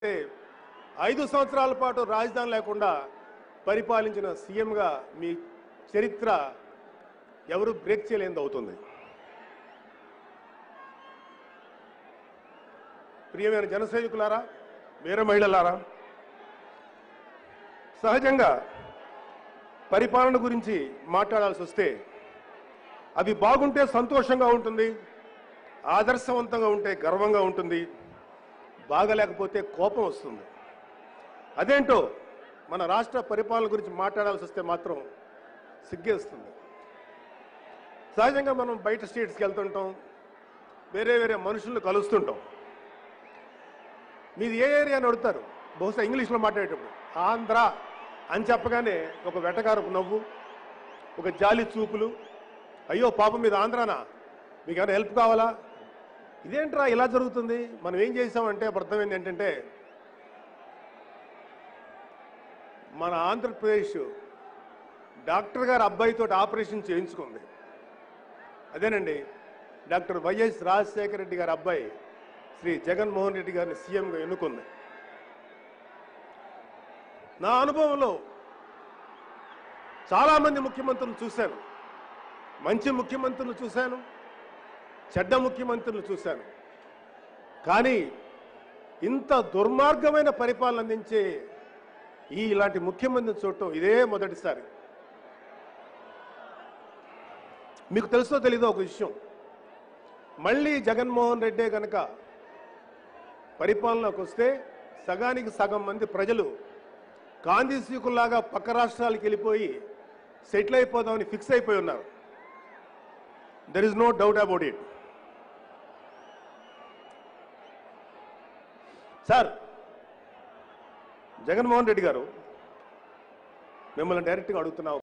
అంటే ఐదు సంవత్సరాల పాటు రాజధాని లేకుండా పరిపాలించిన సీఎంగా మీ చరిత్ర ఎవరు బ్రేక్ చేయలేనిది అవుతుంది ప్రియమైన జన సైనికులారా వీర మహిళలారా సహజంగా పరిపాలన గురించి మాట్లాడాల్సి వస్తే అవి బాగుంటే సంతోషంగా ఉంటుంది ఆదర్శవంతంగా ఉంటే గర్వంగా ఉంటుంది బాగలేకపోతే కోపం వస్తుంది అదేంటో మన రాష్ట్ర పరిపాలన గురించి మాట్లాడాల్సి వస్తే మాత్రం సిగ్గేస్తుంది సహజంగా మనం బయట స్టేట్స్కి వెళ్తుంటాం వేరే వేరే మనుషులను కలుస్తుంటాం మీది ఏ ఏరియా అని అడుగుతారు బహుశా ఇంగ్లీష్లో మాట్లాడేటప్పుడు ఆంధ్ర అని చెప్పగానే ఒక వెటకారపు నవ్వు ఒక జాలి చూపులు అయ్యో పాపం మీద ఆంధ్రానా మీకు ఏమైనా హెల్ప్ కావాలా ఇదేంట్రా ఇలా జరుగుతుంది మనం ఏం చేసామంటే అప్పుడు అర్థమైంది ఏంటంటే మన ఆంధ్రప్రదేశ్ డాక్టర్ గారి అబ్బాయితో ఆపరేషన్ చేయించుకుంది అదేనండి డాక్టర్ వైఎస్ రాజశేఖర రెడ్డి గారి అబ్బాయి శ్రీ జగన్మోహన్ రెడ్డి గారిని సీఎంగా ఎన్నుకుంది నా అనుభవంలో చాలామంది ముఖ్యమంత్రులు చూశాను మంచి ముఖ్యమంత్రులు చూశాను చెడ్డ ముఖ్యమంత్రులు చూశాను కానీ ఇంత దుర్మార్గమైన పరిపాలన అందించే ఈ ఇలాంటి ముఖ్యమంత్రిని చూడటం ఇదే మొదటిసారి మీకు తెలుసో తెలీదో ఒక విషయం మళ్ళీ జగన్మోహన్ రెడ్డే కనుక పరిపాలనలోకి వస్తే సగానికి సగం మంది ప్రజలు గాంధీసీకుల్లాగా పక్క రాష్ట్రాలకు వెళ్ళిపోయి సెటిల్ అయిపోదామని ఫిక్స్ అయిపోయి ఉన్నారు there is no doubt about it sir Jaganmohan Reddy గారు మిమ్మల్ని డైరెక్ట్గా అడుగుతున్నా